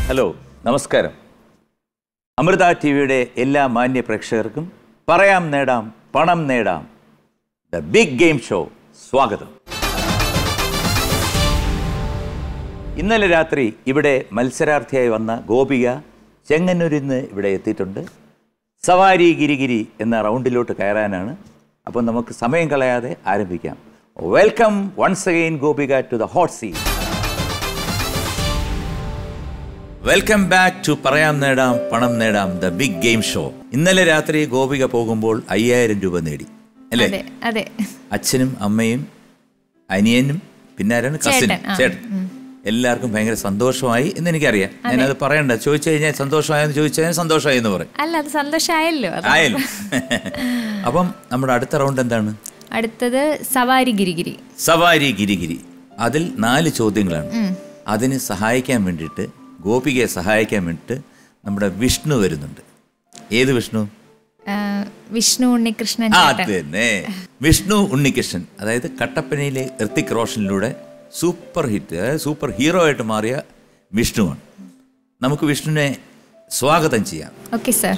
Hello നമസ്കാരം Amrita T വിയുടെ എല്ലാ മാന്യ പ്രേക്ഷകർക്കും പറയാം നേടാം പണം നേടാം ദ ബിഗ് ഗെയിം ഷോ സ്വാഗതം ഇന്നലെ രാത്രി ഇവിടെ മത്സരാർത്ഥിയായി വന്ന ഗോപിക ചെങ്ങന്നൂരിൽ നിന്ന് ഇവിടെ എത്തിയിട്ടുണ്ട് സവാരി ഗിരിഗിരി എന്ന റൗണ്ടിലോട്ട് കയറാനാണ് അപ്പോൾ നമുക്ക് സമയം കളയാതെ ആരംഭിക്കാം welcome once again Gopika to the hot seat welcome back to പറയാം നേടാം പണം നേടാം ദ ബിഗ് ഗെയിം ഷോ ഇന്നലെ രാത്രി ഗോപിക പോകുമ്പോൾ അയ്യായിരം രൂപ നേടി അല്ലേ അതെ അതെ അച്ഛനും അമ്മയും അനിയനും പിന്നെ ആരാണ് കസിൻ ചേട്ടൻ, ആ. ചേട്ടൻ എല്ലാവർക്കും ഭയങ്കര സന്തോഷമായി എന്ന് എനിക്കറിയാം ഞാനത് പറയണ്ട ചോദിച്ചു കഴിഞ്ഞാൽ സന്തോഷമായെന്ന് ചോദിച്ചാൽ സന്തോഷമായി എന്ന് പറയും അല്ല അത് സന്തോഷമായല്ലോ അത് ആയാലും അപ്പം നമ്മുടെ അടുത്ത റൗണ്ട് എന്താണ് അടുത്തത് സവാരി ഗിരിഗിരി സവാരി ഗിരിഗിരി അതിൽ നാല് ചോദ്യങ്ങളാണ് അതിന് സഹായിക്കാൻ വേണ്ടിയിട്ട് ഗോപികയെ സഹായിക്കാൻ വേണ്ടിയിട്ട് നമ്മുടെ വിഷ്ണു വരുന്നുണ്ട് ഏത് വിഷ്ണു ആ, വിഷ്ണു ഉണ്ണികൃഷ്ണൻ ആ ചേട്ടൻ അത് തന്നെ വിഷ്ണു ഉണ്ണികൃഷ്ണൻ അതായത് കട്ടപ്പനയിലെ ഋത്തിക് റോഷനിലൂടെ സൂപ്പർ ഹിറ്റ് അതായത് സൂപ്പർ ഹീറോ ആയിട്ട് മാറിയ വിഷ്ണുവാണ് നമുക്ക് വിഷ്ണുവിനെ സ്വാഗതം ചെയ്യാം ഓക്കെ സാർ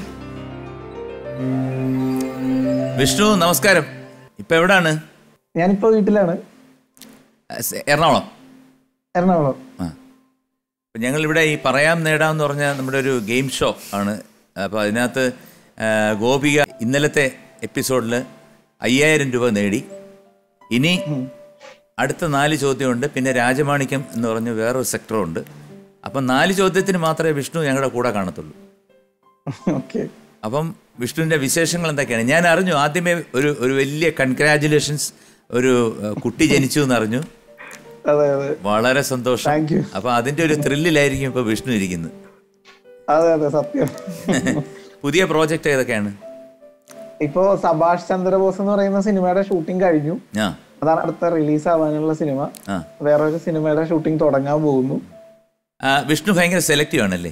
വിഷ്ണു നമസ്കാരം ഇപ്പൊ എവിടാണ് ഞാനിപ്പോ വീട്ടിലാണ് എസ്- എറണാകുളം എറണാകുളം ആ അപ്പം ഞങ്ങളിവിടെ ഈ പറയാം നേടാമെന്ന് പറഞ്ഞ നമ്മുടെ ഒരു ഗെയിം ഷോ ആണ് അപ്പോൾ അതിനകത്ത് ആ, ഗോപിക ഇന്നലത്തെ എപ്പിസോഡിൽ അയ്യായിരം രൂപ നേടി ഇനി അടുത്ത നാല് ചോദ്യമുണ്ട് പിന്നെ രാജമാണിക്യം എന്ന് പറഞ്ഞ വേറൊരു സെക്ടറുണ്ട് അപ്പം നാല് ചോദ്യത്തിന് മാത്രമേ വിഷ്ണു ഞങ്ങളുടെ കൂടെ കാണത്തുള്ളൂ ഓക്കെ അപ്പം വിഷ്ണുവിൻ്റെ വിശേഷങ്ങൾ എന്തൊക്കെയാണ് ഞാൻ അറിഞ്ഞു ആദ്യമേ ഒരു ഒരു വലിയ കൺഗ്രാജുലേഷൻസ് ഒരു ആ, കുട്ടി ജനിച്ചു എന്ന് അറിഞ്ഞു അതെ അതെ വളരെ സന്തോഷം താങ്ക് യു അപ്പൊ അതിന്റെ ഒരു ത്രില്ലിലായിരിക്കും ഇപ്പൊ വിഷ്ണു ഇരിക്കുന്നത് അതെ അതെ സത്യം പുതിയ പ്രോജക്റ്റ് ഏതൊക്കെയാണ് ഇപ്പോ സഭാഷ് ചന്ദ്രബോസ് എന്ന് പറയുന്ന സിനിമയുടെ ഷൂട്ടിംഗ് കഴിഞ്ഞു ആ അതാണ് അടുത്ത റിലീസ് ആവാനുള്ള സിനിമ ആ വേറൊരു സിനിമയുടെ ഷൂട്ടിംഗ് തുടങ്ങാൻ പോകുന്നു ആ, വിഷ്ണു ഭയങ്കര സെലക്റ്റീവ് ആണല്ലേ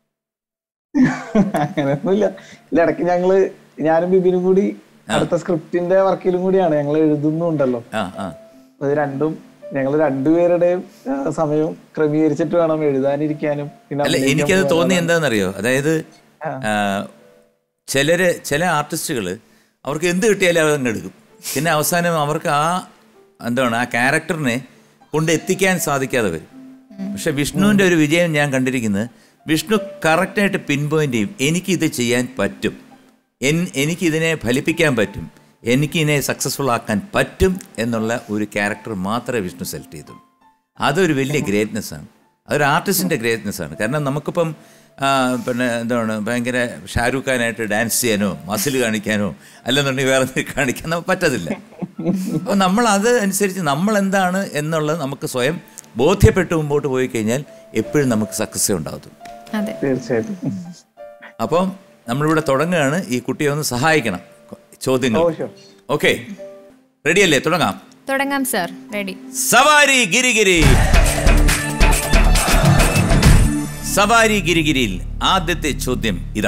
അങ്ങനെയൊന്നുമില്ല ഇല്ല ഇടയ്ക്ക് ഞങ്ങള് ഞാനും ബിബിനും കൂടി അടുത്ത സ്ക്രിപ്റ്റിന്റെ വർക്കിലും കൂടിയാണ് ഞങ്ങൾ എഴുതുന്നുണ്ടല്ലോ ആ ആ അത് രണ്ടും ഞങ്ങൾ രണ്ടുപേരുടെയും ആ, സമയം ക്രമീകരിച്ചിട്ട് വേണം എഴുതാനിരിക്കാനും പിന്നെ അല്ല അഭിനയിക്കാൻ എനിക്കത് പോകാനും. തോന്നി എന്താണെന്നറിയോ അതായത് ആ, ചിലര് ചില ആർട്ടിസ്റ്റുകൾ അവർക്ക് എന്ത് കിട്ടിയാലും അവർ അങ്ങ് എടുക്കും പിന്നെ അവസാനം അവർക്ക് ആ എന്താണ് ആ ക്യാരക്ടറിനെ കൊണ്ട് എത്തിക്കാൻ സാധിക്കാതെ വരും പക്ഷെ വിഷ്ണുവിൻ്റെ ഒരു വിജയം ഞാൻ കണ്ടിരിക്കുന്നത് വിഷ്ണു കറക്റ്റായിട്ട് പിൻ പോയിന്റ് ചെയ്യും എനിക്കിത് ചെയ്യാൻ പറ്റും എൻ എനിക്കിതിനെ ഫലിപ്പിക്കാൻ പറ്റും എനിക്കിതിനെ സക്സസ്ഫുൾ ആക്കാൻ പറ്റും എന്നുള്ള ഒരു ക്യാരക്ടർ മാത്രമേ വിഷ്ണു സെലക്ട് ചെയ്തുള്ളൂ അതൊരു വലിയ ഗ്രേറ്റ്നെസ് ആണ് അതൊരു ആർട്ടിസ്റ്റിൻ്റെ ഗ്രേറ്റ്നെസ് ആണ് കാരണം നമുക്കിപ്പം ആ, പിന്നെ എന്താണ് ഭയങ്കര ഷാരൂഖ് ഖാനായിട്ട് ഡാൻസ് ചെയ്യാനോ മസിൽ കാണിക്കാനോ അല്ലെന്നുണ്ടെങ്കിൽ വേറെ എന്തെങ്കിലും കാണിക്കാൻ നമുക്ക് പറ്റത്തില്ല അപ്പോൾ നമ്മൾ അത് അനുസരിച്ച് നമ്മൾ എന്താണ് എന്നുള്ളത് നമുക്ക് സ്വയം ബോധ്യപ്പെട്ട് മുമ്പോട്ട് പോയി കഴിഞ്ഞാൽ എപ്പോഴും നമുക്ക് സക്സസ് ഉണ്ടാകത്തുള്ളൂ അതെ തീർച്ചയായിട്ടും അപ്പം നമ്മളിവിടെ തുടങ്ങുകയാണ് ഈ കുട്ടിയെ ഒന്ന് സഹായിക്കണം ചോദ്യങ്ങൾ ഓ ഷോ ഓക്കെ റെഡിയല്ലേ തുടങ്ങാം തുടങ്ങാം സാർ റെഡി സവാരി ഗിരിഗിരി സവാരി ഗിരിഗിരിയിൽ ആദ്യത്തെ ചോദ്യം ഇതാ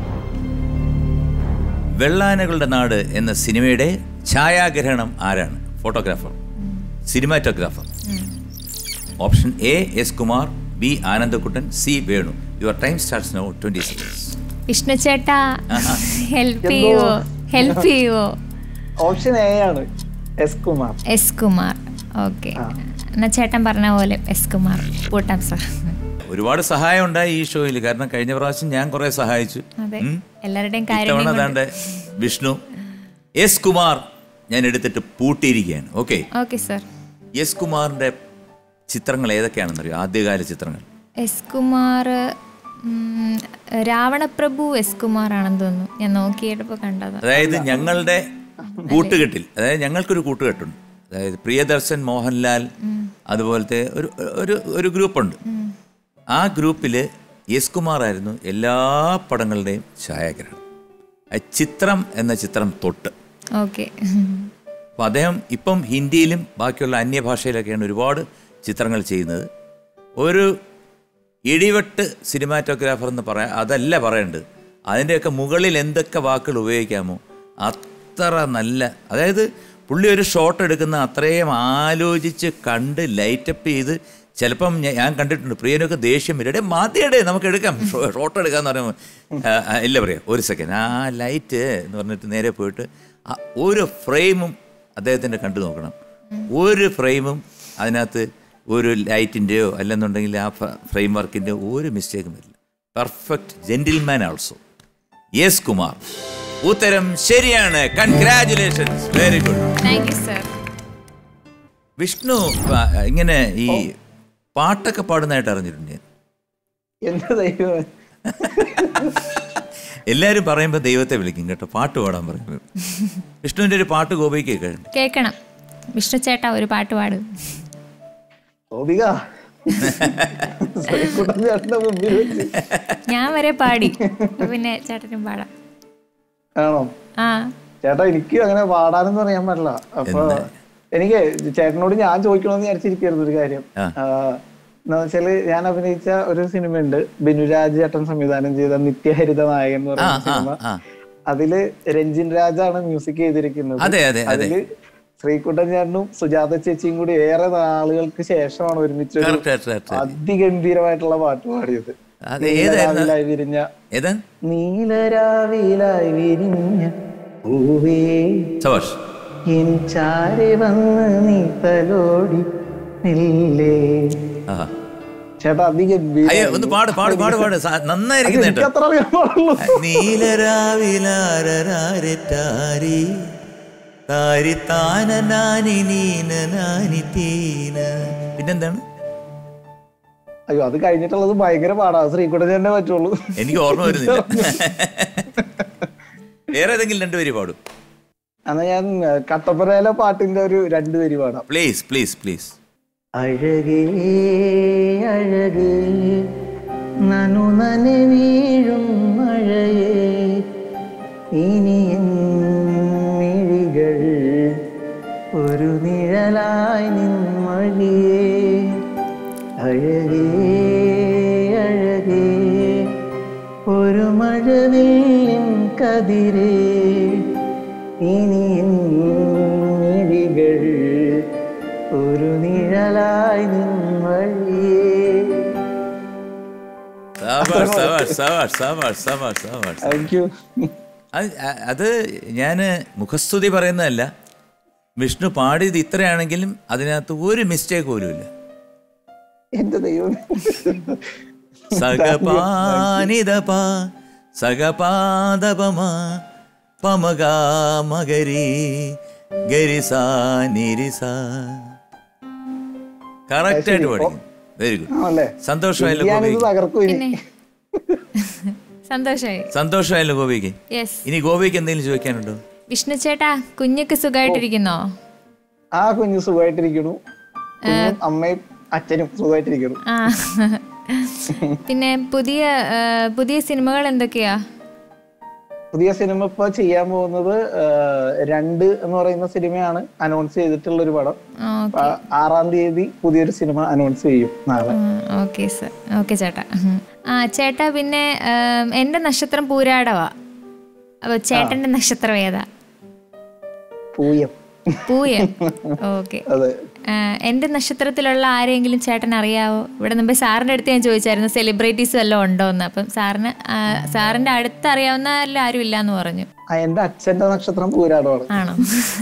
വെള്ളാനകളുടെ നാട് എന്ന സിനിമയുടെ ഛായാഗ്രഹണം ആരാണ് photographer cinematographer option A S Kumar B Anandakuttan C Venu your time starts now twenty seconds Vishnu ചേട്ടാ ഹെൽപ്പ് ചെയ്യുവോ ഹെൽപ്പ് ചെയ്യുവോ ഓപ്ഷൻ എ ആണ് S Kumar S Kumar okay എന്നാ ചേട്ടൻ പറഞ്ഞ പോലെ എസ് കുമാർ കൂട്ടാം സാർ ഒരുപാട് സഹായം ഉണ്ടായി ഈ ഷോയിൽ കാരണം കഴിഞ്ഞ പ്രാവശ്യം ഞാൻ കുറെ സഹായിച്ചു അതെ ഉം. എല്ലാവരുടെയും ഇത്തവണ കാര്യം അതാണ്ട് വിഷ്ണു എസ് കുമാർ ഞാൻ എടുത്തിട്ട് പൂട്ടിയിരിക്കുകയാണ് ഓക്കെ ഓക്കെ സാർ എസ് കുമാറിന്റെ ചിത്രങ്ങൾ ഏതൊക്കെയാണെന്നറിയോ ആദ്യകാല ചിത്രങ്ങൾ എസ് കുമാർ ഉം, രാവണപ്രഭു എസ് കുമാർ ആണെന്ന് തോന്നുന്നു ഞാൻ നോക്കിയപ്പോൾ കണ്ടത് അതായത് ഞങ്ങളുടെ കൂട്ടുകെട്ടിൽ അതായത് ഞങ്ങൾക്കൊരു കൂട്ടുകെട്ടുണ്ട് അതായത് പ്രിയദർശൻ മോഹൻലാൽ അതുപോലത്തെ ഒരു ഒരു ഒരു ഗ്രൂപ്പുണ്ട് ആ ഗ്രൂപ്പിൽ എസ് കുമാറായിരുന്നു എല്ലാ പടങ്ങളുടെയും ഛായാഗ്രഹണം ആ ചിത്രം എന്ന ചിത്രം തൊട്ട് ഓക്കെ അപ്പോൾ അദ്ദേഹം ഇപ്പം ഹിന്ദിയിലും ബാക്കിയുള്ള അന്യഭാഷയിലൊക്കെയാണ് ഒരുപാട് ചിത്രങ്ങൾ ചെയ്യുന്നത് ഒരു ഇടിവെട്ട് സിനിമാറ്റോഗ്രാഫർ എന്ന് പറയാൻ അതല്ല പറയേണ്ടത് അതിൻ്റെയൊക്കെ മുകളിൽ എന്തൊക്കെ വാക്കുകൾ ഉപയോഗിക്കാമോ അത്ര നല്ല അതായത് പുള്ളി ഒരു ഷോട്ട് എടുക്കുന്ന അത്രയും ആലോചിച്ച് കണ്ട് ലൈറ്റപ്പ് ചെയ്ത് ചിലപ്പം ഞാ- ഞാൻ കണ്ടിട്ടുണ്ട് പ്രിയനൊക്കെ ദേഷ്യം വരും എടേ മാതിയടേ നമുക്ക് എടുക്കാം ഷോട്ട് എടുക്കാന്ന് പറയുമ്പോൾ ആ, ആ, ഇല്ല പറയാം ഒരു സെക്കൻഡ് ആ ലൈറ്റ് എന്ന് പറഞ്ഞിട്ട് നേരെ പോയിട്ട് ആ ഒരു ഫ്രെയിമും അദ്ദേഹത്തിൻ്റെ കണ്ടു നോക്കണം ഒരു ഫ്രെയിമും അതിനകത്ത് ഒരു ലൈറ്റിൻ്റെയോ അല്ലെന്നുണ്ടെങ്കിൽ ആ ഫ്രെയിം വർക്കിൻ്റെ ഒരു മിസ്റ്റേക്കും വരില്ല perfect gentleman also S Kumar ഉത്തരം ശരിയാണ് congratulations very good thank you sir Vishnu പ- ഇങ്ങനെ ഈ പാട്ടൊക്കെ പാടുന്നതായിട്ട് അറിഞ്ഞിട്ടുണ്ട് ഞാൻ എന്റെ ദൈവം എല്ലാവരും പറയുമ്പോൾ ദൈവത്തെ വിളിക്കും കേട്ടോ പാട്ട് പാടാൻ പറയുമ്പോൾ വിഷ്ണുവിൻ്റെ ഒരു പാട്ട് ഗോപയ്ക്ക് കേൾക്കുന്നുണ്ട് കേൾക്കണം വിഷ്ണു ചേട്ടാ ഒരു പാട്ട് പാടും ഗോപിക ശ്രീകുട്ടൻ ചേട്ടന്റെ മുമ്പിൽ വെച്ച് ഞാൻ വരെ പാടി അപ്പൊ പിന്നെ ചേട്ടനും പാടാം ആണോ ആ ചേട്ടാ എനിക്ക് അങ്ങനെ പാടാനൊന്നും അറിയാൻ പറ്റില്ല അപ്പൊ എനിക്ക് ചേട്ടനോട് ഞാൻ ചോദിക്കണമെന്ന് വിചാരിച്ചിരിക്കുന്നു ഒരു കാര്യം ആ. ആ, എന്താ വെച്ചാല് ഞാൻ അഭിനയിച്ച ഒരു സിനിമയുണ്ട് ബിനുരാജ് ചേട്ടൻ സംവിധാനം ചെയ്ത നിത്യഹരിത നായകൻ എന്ന് ആ പറയുന്ന ആ സിനിമ ആ അതില് രഞ്ജിൻ രാജാണ് മ്യൂസിക് ചെയ്തിരിക്കുന്നത് അതെ അതെ അതെ അതില് ശ്രീകുട്ടൻ ചേട്ടനും സുജാത ചേച്ചിയും കൂടി ഏറെ നാളുകൾക്ക് ശേഷമാണ് ഒരുമിച്ച് ഒരു കറക്റ്റ് കറക്റ്റ് കറക്റ്റ് അതിഗംഭീരമായിട്ടുള്ള പാട്ട് പാടിയത് അത് ഏതായിരുന്നു നീലരാവിലായി വിരിഞ്ഞ ഏതാ നീലരാവിലായി വിരിഞ്ഞ പൂവേ സവാഷ് എൻ ചാരെ വന്ന് നീ തലോടി നില്ലേ ആ ചേട്ടാ അതിഗംഭീര അയ്യോ ഒന്ന് പാട് പാട് പാട് പാട് സാ- നന്നായിരിക്കുന്നു കേട്ടോ എനിക്കത്ര അറിയാൻ പാടുള്ളൂ നീലരാവിലാരരാരറ്റാരി താരി താന നാനി നീന നാനി തീന പിന്നെന്താണ് അയ്യോ അത് കഴിഞ്ഞിട്ടുള്ളത് ഭയങ്കര പാടാ ശ്രീകുട്ടൻ ചേട്ടനെ പറ്റുള്ളൂ എനിക്ക് ഓർമ്മ വരുന്നില്ല വേറെ ഏതെങ്കിലും രണ്ടുപേര് പാടും എന്നാ ഞാൻ ഏഹ്, കട്ടപ്പനയിലെ പാട്ടിന്റെ ഒരു രണ്ടു വരി പാടാം പ്ലീസ് പ്ലീസ് പ്ലീസ് അഴകേ അഴകേ നനു നന വീഴും മഴയേ ഇനി എൻ മിഴികൾ ഒരു നിഴലായി നിൻമഴിയേ അഴകേ അഴകേ ഒരു മഴവില്ലിൻ കതിരേ ഇനി എൻ മിഴികൾ ഒരു നിഴലായി നിൻവഴിയേ സവാഷ് സവാഷ് സവാഷ് സവാഷ് സവാഷ് സവാഷ് താങ്ക് യു അത് അ- അത് ഞാൻ മുഖസ്തുതി പറയുന്നതല്ല വിഷ്ണു പാടിയത് ഇത്രയാണെങ്കിലും അതിനകത്ത് ഒരു മിസ്റ്റേക്ക് പോലും ഇല്ല എന്റെ ദൈവം സഗപാനിതപ സഗപാദപമ പമഗാ മകരി ഗരിസ നിരിസ കറക്റ്റ് ആയിട്ട് പഠിക്കും വെരി ഗുഡ് ആണല്ലേ സന്തോഷമായല്ലോ ഞാനിത് ഗോപിക്ക് തകർക്കും ഇനി പിന്നെ സന്തോഷമായി സന്തോഷമായല്ലോ ഗോപിക്ക് യെസ് ഇനി ഗോപിക്ക് എന്തെങ്കിലും ചോദിക്കാനുണ്ടോ വിഷ്ണു ചേട്ടാ കുഞ്ഞൊക്കെ സുഖമായിട്ടിരിക്കുന്നോ ആ കുഞ്ഞു സുഖമായിട്ടിരിക്കണു കുഞ്ഞും അമ്മയും അച്ഛനും സുഖമായിട്ടിരിക്കണു ആ പിന്നെ പുതിയ ആ, പുതിയ സിനിമകൾ എന്തൊക്കെയാ പുതിയ സിനിമ ഇപ്പൊ ചെയ്യാൻ പോകുന്നത് ആ, രണ്ട് എന്ന് പറയുന്ന സിനിമയാണ് അനൗൺസ് ചെയ്തിട്ടുള്ള ഒരു പടം ആ, ആറാം തീയതി പുതിയൊരു സിനിമ അനൗൺസ് ചെയ്യും നാളെ ഓക്കെ സർ ഓക്കെ ചേട്ടാ ഉം. ആ ചേട്ടാ പിന്നെ ആം, എൻ്റെ നക്ഷത്രം പൂരാടവാ അപ്പോൾ ചേട്ടൻ്റെ നക്ഷത്രം ഏതാ പൂയം പൂയം ഓക്കെ അതെ എൻ്റെ നക്ഷത്രത്തിലുള്ള ആരെങ്കിലും ചേട്ടൻ അറിയാവോ ഇവിടെ മുമ്പേ സാറിൻ്റെ അടുത്ത് ഞാൻ ചോദിച്ചായിരുന്നു സെലിബ്രിറ്റീസ് വല്ലതും ഉണ്ടോ എന്ന് അപ്പം സാറിന് ആ, സാറിൻ്റെ അടുത്ത് അറിയാവുന്ന അല്ല ആരും ഇല്ല എന്ന് പറഞ്ഞു ആ, എന്റെ അച്ഛന്റെ നക്ഷത്രം പൂരാടമാണ് ആണോ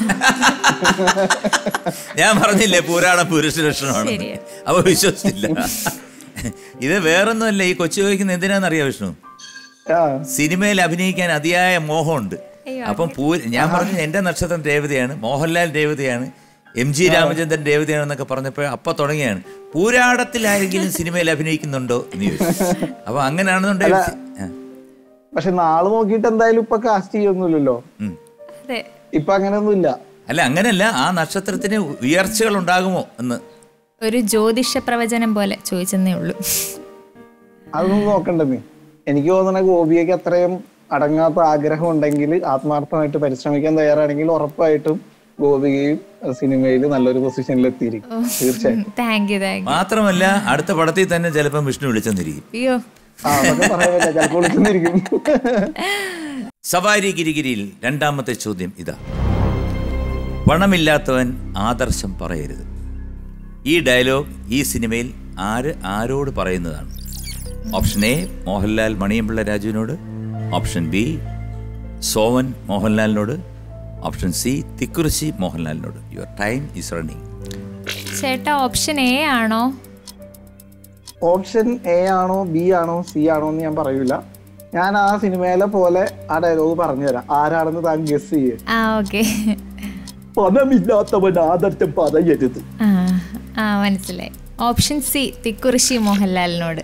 ഞാൻ പറഞ്ഞില്ലേ പൂരാട പുരുഷ ലക്ഷണമാണ് ശരിയാ. അപ്പൊ വിശ്വസിച്ചില്ല ഇത് വേറൊന്നുമല്ല ഈ കൊച്ചു ചോദിക്കുന്ന എന്തിനാണെന്നറിയാം വിഷ്ണു ആ സിനിമയിൽ അഭിനയിക്കാൻ അതിയായ മോഹമുണ്ട് അയ്യോ, അപ്പം പൂ ഞാൻ പറഞ്ഞു എൻ്റെ നക്ഷത്രം രേവതിയാണ് മോഹൻലാൽ രേവതിയാണ് എം ജി രാമചന്ദ്രൻ രേവതിയാണെന്നൊക്കെ പറഞ്ഞപ്പോൾ അപ്പൊ തുടങ്ങിയാണ് പൂരാടത്തിലാരെങ്കിലും സിനിമയിൽ അഭിനയിക്കുന്നുണ്ടോ എന്ന് ചോദിച്ചു അപ്പൊ അങ്ങനെയാണെന്നുണ്ടെങ്കിൽ ആ, പക്ഷെ നാള് നോക്കിയിട്ട് എന്തായാലും ഇപ്പൊ കാസ്റ്റ് ചെയ്യൊന്നുമില്ലല്ലോ ഉം. അതെ ഇപ്പൊ അങ്ങനെയൊന്നുമില്ല അല്ല അങ്ങനെയല്ല ആ നക്ഷത്രത്തിന് ഉയർച്ചകൾ ഉണ്ടാകുമോ എന്ന് ഒരു ജ്യോതിഷ പ്രവചനം പോലെ ചോദിച്ചെന്നേ ഉള്ളൂ അതൊന്നും നോക്കണ്ടെന്ന് എനിക്ക് തോന്നണ ഗോപിയൊക്കെ അത്രയും അടങ്ങാത്ത ആഗ്രഹം ഉണ്ടെങ്കിൽ ആത്മാർത്ഥമായിട്ട് പരിശ്രമിക്കാൻ തയ്യാറാണെങ്കിൽ ഉറപ്പായിട്ടും ഗോപികയും അഹ് സിനിമയിൽ നല്ലൊരു പൊസിഷനിൽ എത്തിയിരിക്കും തീർച്ചയായും താങ്ക് യു താങ്ക് യു മാത്രമല്ല അടുത്ത പടത്തിൽ തന്നെ ചിലപ്പം വിഷ്ണു വിളിച്ചെന്നിരിക്കും അയ്യോ ആ അതൊക്കെ പറയാൻ പറ്റില്ല ചിലപ്പോൾ വിളിക്കുന്നിരിക്കും സവാരി ഗിരിഗിരിയിൽ രണ്ടാമത്തെ ചോദ്യം ഇതാ പണമില്ലാത്തവൻ ആദർശം പറയരുത് ഈ ഡയലോഗ് ഈ സിനിമയിൽ ആര് ആരോട് പറയുന്നതാണ് ഓപ്ഷൻ എ മോഹൻലാൽ മണിയമ്പിള്ള രാജുവിനോട് ഓപ്ഷൻ ബി സോവൻ മോഹൻലാലിനോട് ഓപ്ഷൻ സി തിക്കുറിശി മോഹൻലാലിനോട് യുവർ ടൈം ഈസ് റണ്ണിങ് ചേട്ടാ ഓപ്ഷൻ എ ആണോ ഓപ്ഷൻ എ ആണോ ബി ആണോ സി ആണോ എന്ന് ഞാൻ പറയൂല ഞാൻ ആ സിനിമയിലെ പോലെ ആ ഡയലോഗ് പറഞ്ഞുതരാം ആരാണെന്ന് താൻ ഗസ് ചെയ്യേ ആ ഓക്കെ പണമില്ലാത്തവൻ ആദർശം പറയരുത് ആ ആ മനസ്സിലായി ഓപ്ഷൻ സി തിക്കുറിശി മോഹൻലാലിനോട്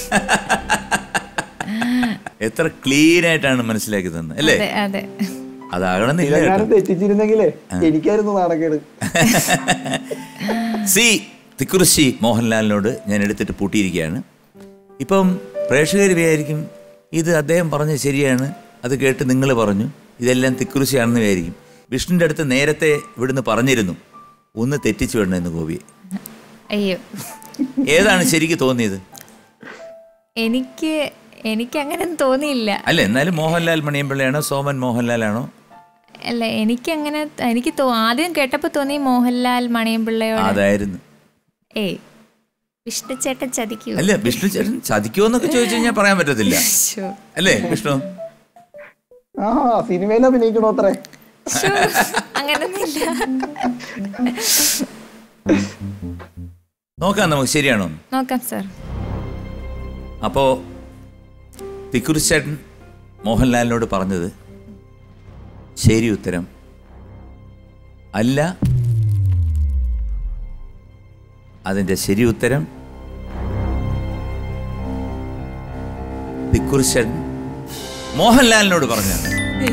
എത്ര ക്ലീൻ ആയിട്ടാണ് മനസ്സിലാക്കി തന്നത് അല്ലേ അതെ അതെ അതാകണമെന്നില്ല കേട്ടോ. ഞാൻ തെറ്റിച്ചിരുന്നെങ്കിലേ എനിക്കായിരുന്നു നാണക്കേട് സി തിക്കുറിശി മോഹൻലാലിനോട് ഞാൻ എടുത്തിട്ട് പൂട്ടിയിരിക്കുകയാണ് ഇപ്പം പ്രേക്ഷകർ വിചാരിക്കും ഇത് അദ്ദേഹം പറഞ്ഞത് ശരിയാണ് അത് കേട്ട് നിങ്ങൾ പറഞ്ഞു ഇതെല്ലാം തിക്കുറിശിയാണെന്ന് വിചാരിക്കും വിഷ്ണുവിൻ്റെ അടുത്ത് നേരത്തെ ഇവിടുന്ന് പറഞ്ഞിരുന്നു ഒന്ന് തെറ്റിച്ചു വിടണമെന്ന് ഗോപിയെ അയ്യോ ഏതാണ് ശരിക്ക് തോന്നിയത് എനിക്ക് എനിക്ക് അങ്ങനെ തോന്നിയില്ല അല്ല എന്നാലും മോഹൻലാൽ മണിയമ്പിള്ളയാണോ സോമൻ മോഹൻലാലാണോ അല്ല എനിക്ക് അങ്ങനെ എനിക്ക് തോ ആദ്യം കേട്ടപ്പോൾ തോന്നി മോഹൻലാൽ മണിയമ്പിള്ളയോട് അതായിരുന്നു ഏയ് വിഷ്ണു ചേട്ടൻ ചതിക്കൂ അല്ല വിഷ്ണു ചേട്ടൻ ചതിക്കുമോ എന്നൊക്കെ ചോദിച്ചു കഴിഞ്ഞാൽ പറയാൻ പറ്റത്തില്ല ശ്ശോ. അല്ലേ വിഷ്ണു ആ സിനിമയിൽ അഭിനയിക്കണോ അത്രേ ശ്ശോ. അങ്ങനൊന്നുമില്ല നോക്കാം നമുക്ക് ശരിയാണോ നോക്കാം സാർ അപ്പോ തിക്കുറിച്ചേട്ടൻ മോഹൻലാലിനോട് പറഞ്ഞത് ശരി ഉത്തരം അല്ല അതിന്റെ ശരി ഉത്തരം തിക്കുറിച്ചേട്ടൻ മോഹൻലാലിനോട് പറഞ്ഞാണ്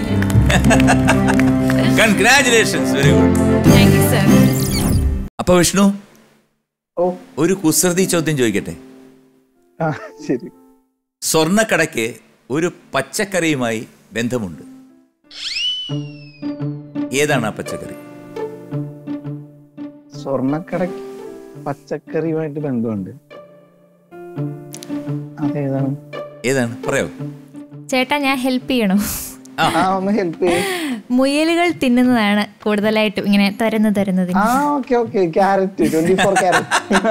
congratulations very good thank you sir അപ്പൊ വിഷ്ണു ഓ ഒരു കുസൃതി ചോദ്യം ചോദിക്കട്ടെ ആ ശരി സ്വർണ്ണക്കടയ്ക്ക് ഒരു പച്ചക്കറിയുമായി ബന്ധമുണ്ട് ഏതാണ് ആ പച്ചക്കറി സ്വർണ്ണക്കടയ്ക്ക് പച്ചക്കറിയുമായിട്ട് ബന്ധമുണ്ട് അതേതാണ് ഏതാണ് പറയോ ചേട്ടാ ഞാൻ ഹെൽപ്പ് ചെയ്യണോ ആ ഒന്ന് ഹെൽപ്പ് ചെയ്യും മുയലുകൾ തിന്നുന്നതാണ് കൂടുതലായിട്ടും ഇങ്ങനെ തരുന്നു തരുന്നത് ആ okay okay carat twenty four carat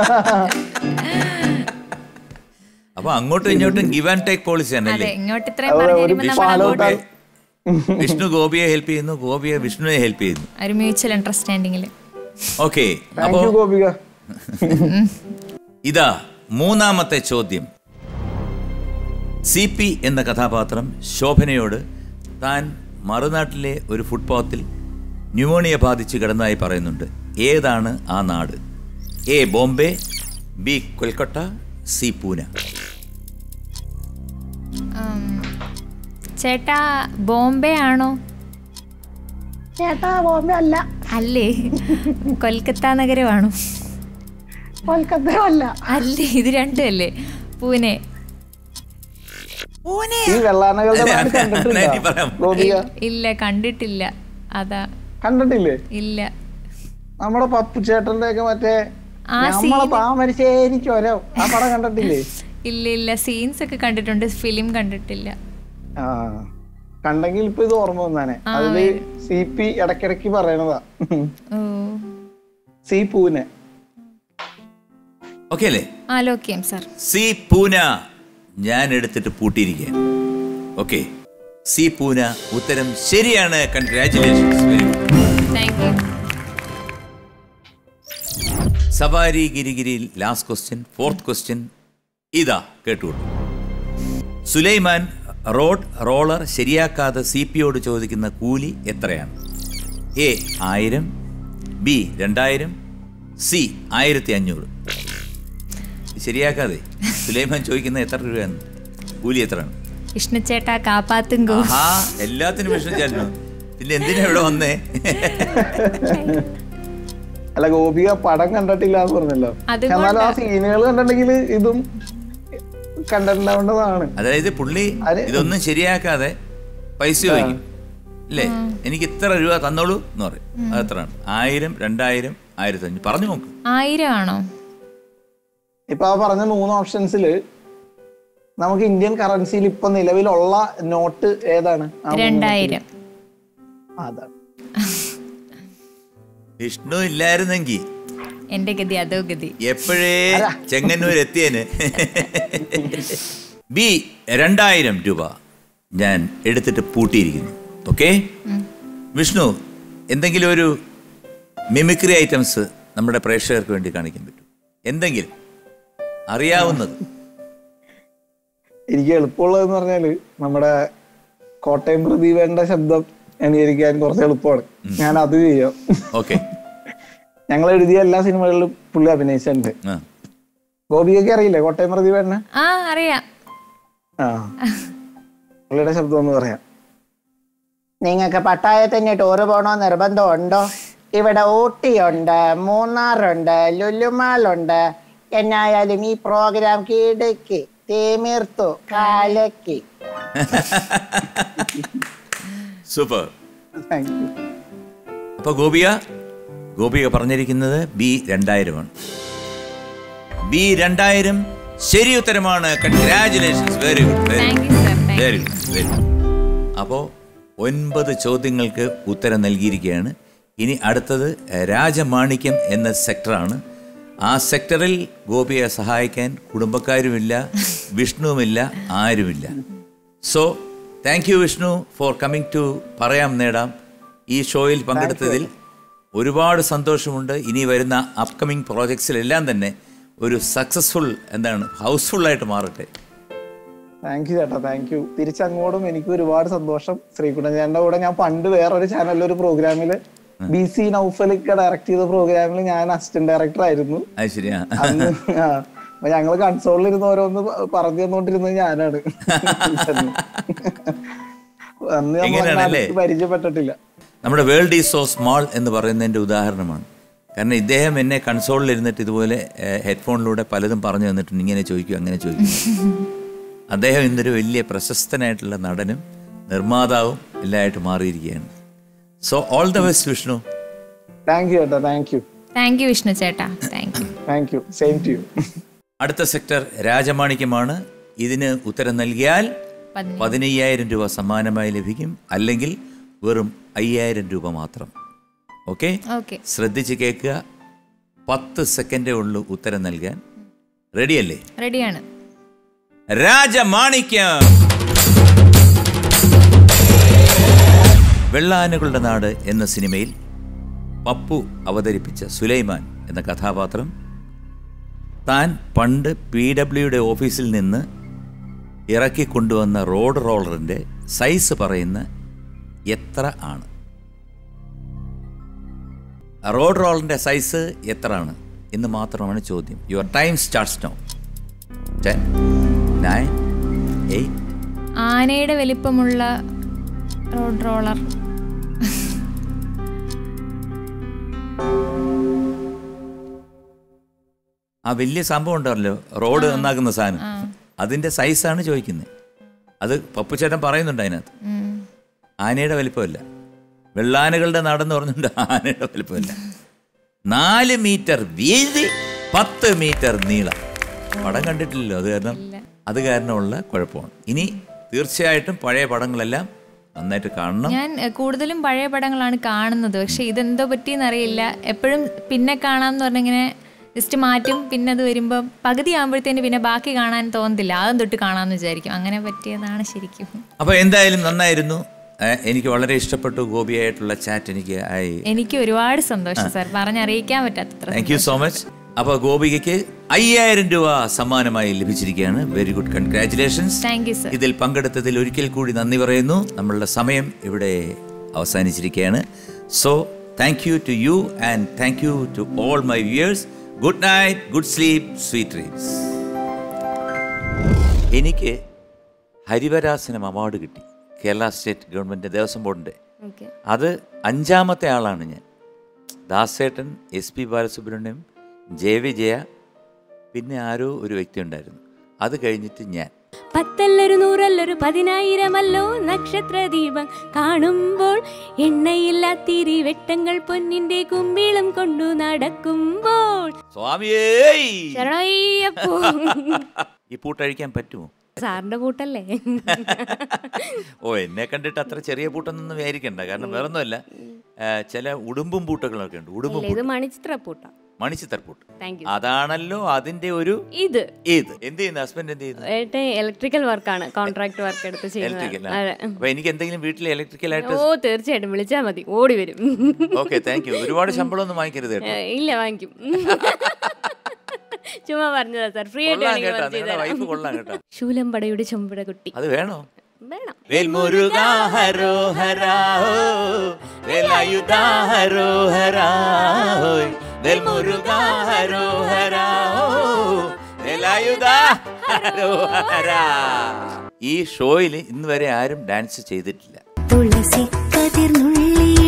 അപ്പൊ അങ്ങോട്ടും ഇങ്ങോട്ടും ഗിവ് ആൻഡ് ടേക്ക് പോളിസി അതെ ആണല്ലേ ഇങ്ങോട്ട് ഇത്രയും പറഞ്ഞു തരുമ്പോൾ നമ്മൾ പാലോട്ടാ അങ്ങോട്ട് വിഷ്ണു ഗോപിയെ ഹെൽപ്പ് ചെയ്യുന്നു ഗോപിയെ വിഷ്ണുവിനെ ഹെൽപ്പ് ചെയ്യുന്നു ഒരു മ്യൂച്വൽ അണ്ടർസ്റ്റാൻഡിങ്ങിൽ ഓക്കെ താങ്ക് അപ്പോ യു ഗോപിക ഇതാ മൂന്നാമത്തെ ചോദ്യം സി പി എന്ന കഥാപാത്രം ശോഭനയോട് താൻ മറുനാട്ടിലെ ഒരു ഫുട്പാത്തിൽ ന്യൂമോണിയ ബാധിച്ച് കിടന്നതായി പറയുന്നുണ്ട് ഏതാണ് ആ നാട് A Bombay B Kolkata C Poona ചേട്ടാ ബോംബെ ആണോ ചേട്ടാ ബോംബെ അല്ല അല്ലേ കൊൽക്കത്ത നഗരമാണോ കൊൽക്കത്ത അല്ല അല്ലേ ഇത് രണ്ടും അല്ലേ പൂനെ ഈ വെള്ളാനകളുടെ നാട് ഞാൻ ഇനി കണ്ടിട്ടുണ്ടോ പറയാം. ഗോപിക ഇല്ല കണ്ടിട്ടില്ല അതാ കണ്ടിട്ടില്ലേ ഇല്ല നമ്മുടെ പപ്പു ചേട്ടന്റെ ഒക്കെ മറ്റേ ആ നമ്മളെ താമരശ്ശേരി ചൊരം ആ പടം കണ്ടിട്ടില്ലേ ഇല്ല ഇല്ല സീൻസ് ഒക്കെ കണ്ടിട്ടുണ്ട് ഫിലിം കണ്ടിട്ടില്ല ആ കണ്ടെങ്കിൽ ഇപ്പൊ ഇത് ഓർമ്മ വന്നാനെ അതില് സി പി ഇടക്കിടക്ക് പറയണതാ ഓ സി പൂനെ ഓക്കെ അല്ലേ ആലോക്യം സാർ സി പൂന ഞാൻ എടുത്തിട്ട് പൂട്ടിയിരിക്കുകയാണ് ഓക്കെ സി പൂന ഉത്തരം ശരിയാണ് congratulations very good thank you സവാരി ഗിരിഗിരിയിൽ ലാസ്റ്റ് ക്വസ്റ്റ്യൻ ഫോർത്ത് ക്വസ്റ്റ്യൻ ഇതാ കേട്ടുകൊള്ളു സുലൈമാൻ റോഡ് റോളർ ശരിയാക്കാതെ സി പിയോട് ചോദിക്കുന്ന കൂലി എത്രയാണ് എ ആയിരം ബി രണ്ടായിരം സി ആയിരത്തി അഞ്ഞൂറ് ശരിയാക്കാതെ സുലൈമാൻ ചോദിക്കുന്ന എത്ര രൂപയാണ് കൂലി എത്രയാണ് വിഷ്ണു ചേട്ടാ കാപ്പാത്തുങ്കോ ആ എല്ലാത്തിനും വിഷയം ചേട്ടനു പിന്നെ എന്തിനാ ഇവിടെ വന്നേ അല്ല ഗോപിക പടം കണ്ടിട്ടില്ല എന്ന് പറഞ്ഞല്ലോ അതുകൊണ്ട്- എന്നാലും ആ സീനുകൾ കണ്ടിട്ടുണ്ടെങ്കിൽ ഇതും കണ്ടിട്ടുണ്ടാവേണ്ടതാണ് അതായത് പുള്ളി അതെ. ഇതൊന്നും ശരിയാക്കാതെ പൈസ ചോദിക്കും അല്ലേ എനിക്ക് ഇത്ര രൂപ തന്നോളൂ എന്ന് പറയും അത് എത്രയാണ് ആയിരം രണ്ടായിരം ആയിരത്തി അഞ്ഞൂറ് പറഞ്ഞു നോക്ക് ആയിരം ആണോ ഇപ്പൊ ആ പറഞ്ഞ മൂന്ന് ഓപ്ഷൻസിൽ നമുക്ക് ഇന്ത്യൻ കറൻസിയിൽ ഇപ്പൊ നിലവിലുള്ള നോട്ട് ഏതാണ് ആ മൂന്ന് രണ്ടായിരം നോട്ടില്? അതാണ് വിഷ്ണു ഇല്ലായിരുന്നെങ്കിൽ എന്റെ ഗതി അതോ ഗതി എപ്പോഴേ ചെങ്ങന്നൂർ എത്തിയന് ബി രണ്ടായിരം രൂപ ഞാൻ എടുത്തിട്ട് പൂട്ടിയിരിക്കുന്നു ഓക്കെ വിഷ്ണു എന്തെങ്കിലും ഒരു മിമിക്രി ഐറ്റംസ് നമ്മുടെ പ്രേക്ഷകർക്ക് വേണ്ടി കാണിക്കാൻ പറ്റും എന്തെങ്കിലും അറിയാവുന്നത് എനിക്ക് എളുപ്പമുള്ളതെന്ന് പറഞ്ഞാല് നമ്മുടെ കോട്ടയം പ്രദീപന്റെ ശബ്ദം അനുകരിക്കാൻ കുറച്ച് എളുപ്പമാണ് ഞാൻ അത് ചെയ്യാം ഓക്കെ ഞങ്ങൾ എഴുതിയ എല്ലാ സിനിമകളിലും പുള്ളി അഭിനയിച്ചിട്ടുണ്ട് ആ ഗോപിയൊക്കെ അറിയില്ലേ കോട്ടയം പ്രദീപേട്ടനെ ആ അറിയാം ആ പുള്ളിയുടെ ശബ്ദം ഒന്ന് പറയാം നിങ്ങൾക്ക് പട്ടായത്തിന് ടൂർ പോണോ നിർബന്ധമുണ്ടോ ഇവിടെ ഊട്ടിയുണ്ട് മൂന്നാറുണ്ട് ലുലുമാളുണ്ട് എന്നായാലും ഈ പ്രോഗ്രാം കീടക്ക് തേമീർത്തു കാലക്ക് സൂപ്പർ താങ്ക് യു അപ്പൊ ഗോപിക ഗോപിക പറഞ്ഞിരിക്കുന്നത് ബി രണ്ടായിരമാണ് ബി രണ്ടായിരം ശരി ഉത്തരമാണ് congratulations very good very thank you sir thank very good very good അപ്പോൾ ഒൻപത് ചോദ്യങ്ങൾക്ക് ഉത്തരം നൽകിയിരിക്കുകയാണ് ഇനി അടുത്തത് രാജമാണിക്യം എന്ന സെക്ടറാണ് ആ സെക്ടറിൽ ഗോപിയെ സഹായിക്കാൻ കുടുംബക്കാരുമില്ല വിഷ്ണുവുമില്ല ആരുമില്ല so thank you Vishnu for coming to പറയാം നേടാം ഈ ഷോയിൽ പങ്കെടുത്തതിൽ ഒരുപാട് സന്തോഷമുണ്ട് ഇനി വരുന്ന അപ്കമിങ് പ്രോജക്ട്സിലെല്ലാം തന്നെ ഒരു സക്സസ്ഫുൾ എന്താണ് ഹൗസ്ഫുൾ ആയിട്ട് മാറട്ടെ താങ്ക് യു ചേട്ടാ താങ്ക് യു തിരിച്ചങ്ങോട്ടും എനിക്ക് ഒരുപാട് സന്തോഷം ശ്രീകുട്ടൻ ചേട്ടന്റെ കൂടെ ഞാൻ പണ്ട് വേറൊരു ചാനലിൽ ഒരു പ്രോഗ്രാമില് ബി സി നൗഫലിക്ക ഡയറക്ട് ചെയ്ത പ്രോഗ്രാമിൽ ഞാൻ അസിസ്റ്റന്റ് ഡയറക്ടർ ആയിരുന്നു അത് ശരിയാ അന്ന് ആ, അപ്പൊ ഞങ്ങള് കൺസോളിൽ ഇരുന്ന് ഓരോന്ന് പ- പറഞ്ഞു തന്നോണ്ടിരുന്നത് ഞാനാണ് അന്ന് നമ്മൾ എങ്ങനെയാണല്ലേ? അടുത്ത് പരിചയപ്പെട്ടിട്ടില്ല നമ്മുടെ വേൾഡ് ഈസ് സോ സ്മാൾ എന്ന് പറയുന്നതിൻ്റെ ഉദാഹരണമാണ് കാരണം ഇദ്ദേഹം എന്നെ കൺസോളിൽ ഇരുന്നിട്ട് ഇതുപോലെ ഹെഡ്ഫോണിലൂടെ പലതും പറഞ്ഞു തന്നിട്ടുണ്ട് ഇങ്ങനെ ചോദിക്കും അങ്ങനെ ചോദിക്കും അദ്ദേഹം ഇന്നൊരു വലിയ പ്രശസ്തനായിട്ടുള്ള നടനും നിർമ്മാതാവും എല്ലാമായിട്ട് മാറിയിരിക്കുകയാണ് so all the best Vishnu thank you ചേട്ടാ thank you thank you Vishnu ചേട്ടാ thank you thank you same to you അടുത്ത സെക്ടർ രാജമാണിക്യമാണ് ഇതിന് ഉത്തരം നൽകിയാൽ പതിനയ്യായിരം. പതിനയ്യായിരം രൂപ സമ്മാനമായി ലഭിക്കും അല്ലെങ്കിൽ വെറും അയ്യായിരം രൂപ മാത്രം ഓക്കെ ഓക്കെ ശ്രദ്ധിച്ച് കേൾക്കുക പത്ത് സെക്കൻഡേ ഉള്ളൂ ഉത്തരം നൽകാൻ റെഡിയല്ലേ റെഡിയാണ് രാജമാണിക്യം വെള്ളാനകളുടെ നാട് എന്ന സിനിമയിൽ പപ്പു അവതരിപ്പിച്ച സുലൈമാൻ എന്ന കഥാപാത്രം താൻ പണ്ട് പി ഡബ്ല്യുയുടെ ഓഫീസിൽ നിന്ന് ഇറക്കി കൊണ്ടുവന്ന റോഡ് റോളറിൻ്റെ സൈസ് പറയുന്ന എത്ര ആണ് റോഡ് റോളറിൻ്റെ സൈസ് എത്ര ആണ് എന്ന് മാത്രമാണ് ചോദ്യം your time starts now ten nine eight ആനയുടെ വലിപ്പമുള്ള റോഡ് റോളർ ആ വലിയ സംഭവം ഉണ്ടല്ലോ റോഡ് നന്നാക്കുന്ന സാധനം അതിൻ്റെ സൈസാണ് ചോദിക്കുന്നത് അത് പപ്പുചേട്ടൻ പറയുന്നുണ്ട് അതിനകത്ത് ഉം. ആനയുടെ വലിപ്പമല്ല വെള്ളാനകളുടെ നാടെന്ന് പറഞ്ഞുകൊണ്ട് ആനയുടെ വലിപ്പമല്ല നാല് മീറ്റർ വീതി പത്ത് മീറ്റർ നീളം പടം കണ്ടിട്ടില്ലല്ലോ അത് കാരണം അത് കാരണമുള്ള കുഴപ്പമാണ് ഇനി തീർച്ചയായിട്ടും പഴയ പടങ്ങളെല്ലാം നന്നായിട്ട് കാണണം ഞാൻ എ, കൂടുതലും പഴയ പടങ്ങളാണ് കാണുന്നത് പക്ഷെ ഇതെന്തോ പറ്റിയെന്നറിയില്ല എപ്പോഴും പിന്നെ കാണാമെന്ന് പറഞ്ഞിങ്ങനെ ജസ്റ്റ് മാറ്റും പിന്നെ അത് വരുമ്പോൾ പകുതി ആകുമ്പോഴത്തേന് പിന്നെ ബാക്കി കാണാൻ തോന്നത്തില്ല ആദ്യം തൊട്ട് കാണാമെന്ന് വിചാരിക്കും അങ്ങനെ പറ്റിയതാണ് ശരിക്കും അപ്പോൾ എന്തായാലും നന്നായിരുന്നു ഏഹ് എനിക്ക് വളരെ ഇഷ്ടപ്പെട്ടു ഗോപിയായിട്ടുള്ള ചാറ്റ് എനിക്ക് ആയി എനിക്ക് ഒരുപാട് സന്തോഷം സാർ പറഞ്ഞറിയിക്കാൻ പറ്റാത്തത്ര താങ്ക് യു സോ മച്ച് അപ്പോൾ ഗോപികയ്ക്ക് അയ്യായിരം രൂപ സമ്മാനമായി ലഭിച്ചിരിക്കുകയാണ് very good congratulations thank you sir ഇതിൽ പങ്കെടുത്തതിൽ ഒരിക്കൽ കൂടി നന്ദി പറയുന്നു നമ്മളുടെ സമയം ഇവിടെ അവസാനിച്ചിരിക്കുകയാണ് so thank you to you and thank you to all my viewers good night good sleep sweet dreams എനിക്ക് ഹരിവരാസനം അവാർഡ് കിട്ടി കേരള സ്റ്റേറ്റ് ഗവൺമെൻറ് ദേവസ്വം ബോർഡിൻ്റെ ഓക്കെ അത് അഞ്ചാമത്തെ ആളാണ് ഞാൻ ദാസേട്ടൻ S P Balasubrahmanyam J Vijaya പിന്നെ ആരോ ഒരു വ്യക്തി ഉണ്ടായിരുന്നു അത് കഴിഞ്ഞിട്ട് ഞാൻ പത്തല്ലൊരു നൂറല്ലൊരു പതിനായിരമല്ലോ നക്ഷത്ര ദീപം കാണുമ്പോൾ എണ്ണയില്ലാത്തിരി വെട്ടങ്ങൾ പൊന്നിന്റെ കുമ്പിളും കൊണ്ടു നടക്കുമ്പോൾ സ്വാമിയേ ശരണയ്യപ്പോ ഈ പൂട്ടഴിക്കാൻ പറ്റുമോ സാറിന്റെ കൂട്ടല്ലേ ഓ എന്നെ കണ്ടിട്ട് അത്ര ചെറിയ പൂട്ടൊന്നും വിചാരിക്കണ്ട കാരണം വേറൊന്നുമല്ല ആ, ചില ഉടുമ്പും പൂട്ടകളൊക്കെ ഉണ്ട് ഉടുമ്പും ഇല്ല, ഇത് മണിച്ചിത്ര പൂട്ട മണി ചിത്രപ്പൂട്ട് താങ്ക് യു അതാണല്ലോ അതിന്റെ ഒരു ഇത് ഏത് എന്ത് ചെയ്യുന്നു ഹസ്ബൻഡ് എന്ത് ചെയ്യുന്നു ഏട്ടൻ ഇലക്ട്രിക്കൽ വർക്കാണ് കോൺട്രാക്ട് വർക്ക് എടുത്ത് ഇലക്ട്രിക്കൽ ചെയ്യുന്നത് അതെ അപ്പൊ എനിക്ക് എന്തെങ്കിലും വീട്ടിൽ ഇലക്ട്രിക്കൽ ആയിട്ട് ഓ തീർച്ചയായിട്ടും വിളിച്ചാൽ മതി ഓടി വരും ഓക്കെ താങ്ക് യു ഒരുപാട് ശമ്പളം ഒന്നും വാങ്ങിക്കരുത് കേട്ടോ ഏ, ഇല്ല വാങ്ങിക്കും ചുമ്മാ പറഞ്ഞതാ സാർ ഫ്രീ ആയിട്ട് കൊള്ളാം വേണമെങ്കിൽ കേട്ടോ വർക്ക് ചെയ്ത് നിങ്ങളുടെ വൈഫ് തരാം. കൊള്ളാം കേട്ടോ ശൂലമ്പടയുടെ ചുമ്പട കുട്ടി അത് വേണോ വേണം വേൽമുരുകാ ഹരോ ഹരാ വേലായുധാ ഹരോ ഹരാ വേൽമുരുകാ ഹരോ ഹരാ വേലായുധാ ഹരോ ഹരാ ഈ ഷോയിൽ ഇന്ന് വരെ ആരും ഡാൻസ് ചെയ്തിട്ടില്ല തുളസി കതിർന്നുള്ളി